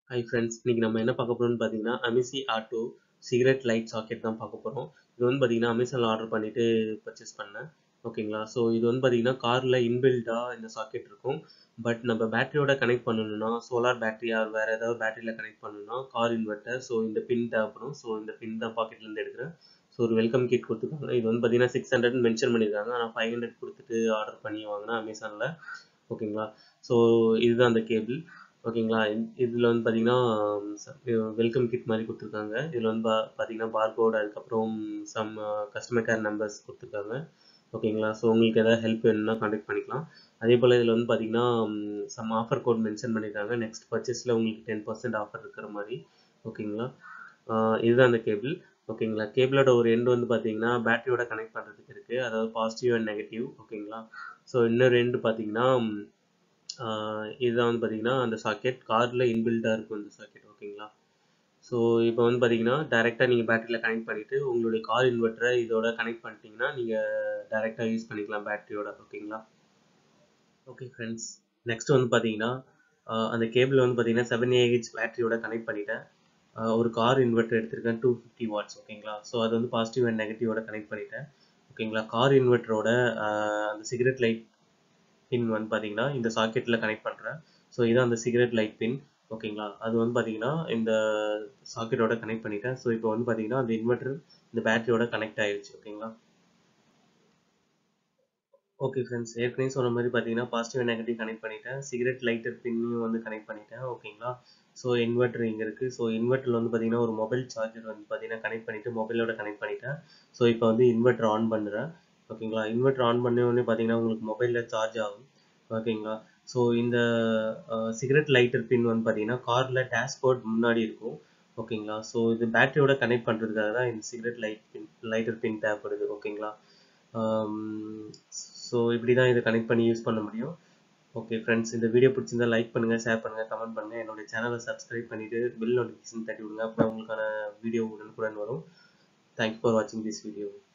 hi friends இன்னைக்கு நம்ம என்ன பார்க்க போறோம்னு பார்த்தீங்கன்னா அமிசி ஆட்டோ சிகரெட் லைட் சாக்கெட் தான் பார்க்க போகிறோம் இது வந்து பார்த்தீங்கன்னா அமேசானில் ஆர்டர் பண்ணிட்டு பர்ச்சேஸ் பண்ணேன் ஓகேங்களா ஸோ இது வந்து பார்த்தீங்கன்னா காரில் இன்பில்டாக இந்த சாக்கெட் இருக்கும் பட் நம்ம பேட்டரியோட கனெக்ட் பண்ணணும்னா சோலார் பேட்டரி ஆர் வேறு ஏதாவது பேட்டரியில் கனெக்ட் பண்ணணும்னா கார் இன்வெர்ட்டர் ஸோ இந்த பின் தேவைப்படும் ஸோ இந்த பின் தான் பாக்கெட்லேருந்து எடுக்கிறேன் ஸோ ஒரு வெல்கம் கிட் கொடுத்துருக்காங்க இது வந்து பார்த்தீங்கன்னா சிக்ஸ் ஹண்ட்ரட் மென்ஷன் பண்ணியிருக்காங்க ஆனால் ஃபைவ் ஹண்ட்ரட் கொடுத்துட்டு ஆர்டர் பண்ணி வாங்கினேன் அமேசானில் ஓகேங்களா ஸோ இதுதான் அந்த கேபிள் ஓகேங்களா இதில் வந்து பார்த்தீங்கன்னா வெல்கம் கிட் மாதிரி கொடுத்துருக்காங்க இதில் வந்து பா பார்த்தீங்கன்னா பார்கோட் அதுக்கப்புறம் சம் கஸ்டமர் கேர் நம்பர்ஸ் கொடுத்துருக்காங்க ஓகேங்களா ஸோ உங்களுக்கு எதாவது ஹெல்ப் வேணும்னா கான்டாக்ட் பண்ணிக்கலாம் அதே போல் இதில் வந்து பார்த்தீங்கன்னா சம் ஆஃபர் கோட் மென்ஷன் பண்ணியிருக்காங்க நெக்ஸ்ட் பர்ச்சேஸில் உங்களுக்கு டென் பர்சன்ட் ஆஃபர் இருக்கிற மாதிரி ஓகேங்களா இதுதான் அந்த கேபிள் ஓகேங்களா கேபிளோட ஒரு எண்டு வந்து பார்த்தீங்கன்னா பேட்டரியோட கனெக்ட் பண்ணுறதுக்கு இருக்குது அதாவது பாசிட்டிவ் அண்ட் நெகட்டிவ் ஓகேங்களா ஸோ இன்னொரு எண்டு பார்த்தீங்கன்னா இதுதான் வந்து பார்த்தீங்கன்னா அந்த சாக்கெட் காரில் இன்பில்டாக இருக்கும் இந்த சாக்கெட் ஓகேங்களா ஸோ இப்போ வந்து பார்த்தீங்கன்னா டேரெக்டாக நீங்கள் பேட்டரியில் கனெக்ட் பண்ணிவிட்டு உங்களுடைய கார் இன்வெர்ட்டரை இதோட கனெக்ட் பண்ணிட்டீங்கன்னா நீங்கள் டேரெக்டாக யூஸ் பண்ணிக்கலாம் பேட்டரியோட ஓகேங்களா ஓகே ஃப்ரெண்ட்ஸ் நெக்ஸ்ட் வந்து பார்த்தீங்கன்னா அந்த கேபிள் வந்து பார்த்தீங்கன்னா செவன் ஏஹெச் பேட்டரியோட கனெக்ட் பண்ணிட்டேன் ஒரு கார் இன்வெர்ட்டர் எடுத்திருக்கேன் டூ ஃபிஃப்டி வாட்ஸ் ஓகேங்களா ஸோ அது வந்து பாசிட்டிவ் அண்ட் நெகட்டிவோட கனெக்ட் பண்ணிட்டேன் ஓகேங்களா கார் இன்வெர்ட்டரோட அந்த சிகரெட் லைட் பின் வந்து பார்த்தீங்கன்னா இந்த சாக்கெட்டில் கனெக்ட் பண்ணுறேன் ஸோ இதான் அந்த சிகரெட் லைட் பின் ஓகேங்களா அது வந்து பார்த்தீங்கன்னா இந்த சாக்கெட்டோட கனெக்ட் பண்ணிட்டேன் ஸோ இப்போ வந்து பார்த்தீங்கன்னா அந்த இன்வெர்டர் இந்த பேட்டரியோட கனெக்ட் ஆயிடுச்சு ஓகேங்களா ஓகே ஃப்ரெண்ட்ஸ் ஏற்கனவே சொன்ன மாதிரி பார்த்தீங்கன்னா பாசிட்டிவ் அண்ட் நெகட்டிவ் கனெக்ட் பண்ணிட்டேன் சிகரெட் லைட்டர் பின்னையும் வந்து கனெக்ட் பண்ணிட்டேன் ஓகேங்களா ஸோ இன்வெர்டர் இங்கே இருக்குது ஸோ இன்வெர்டரில் வந்து பார்த்தீங்கன்னா ஒரு மொபைல் சார்ஜர் வந்து பார்த்தீங்கன்னா கனெக்ட் பண்ணிவிட்டு மொபைலோட கனெக்ட் பண்ணிட்டேன் ஸோ இப்போ வந்து இன்வெர்டர் ஆன் பண்ணுறேன் ஓகேங்களா இன்வெர்டர் ஆன் பண்ண உடனே பார்த்தீங்கன்னா உங்களுக்கு மொபைலில் சார்ஜ் ஆகும் ஓகேங்களா ஸோ இந்த சிகரெட் லைட்டர் பின் வந்து பார்த்தீங்கன்னா காரில் டேஷ்போர்ட் முன்னாடி இருக்கும் ஓகேங்களா ஸோ இது பேட்டரியோட கனெக்ட் பண்ணுறதுக்காக தான் இந்த cigarette light pin lighter pin தேவைப்படுது ஓகேங்களா ஸோ இப்படி தான் இதை கனெக்ட் பண்ணி யூஸ் பண்ண முடியும் ஓகே ஃப்ரெண்ட்ஸ் இந்த வீடியோ பிடிச்சிருந்தா லைக் பண்ணுங்கள் ஷேர் பண்ணுங்கள் கமெண்ட் பண்ணுங்கள் என்னுடைய சேனலை சப்ஸ்கிரைப் பண்ணிவிட்டு பில் நோட்டிஃபிகேஷன் தட்டி விடுங்க அப்புறம் உங்களுக்கான வீடியோ உடனுக்குடன் வரும் தேங்க்யூ ஃபார் வாட்சிங் திஸ் வீடியோ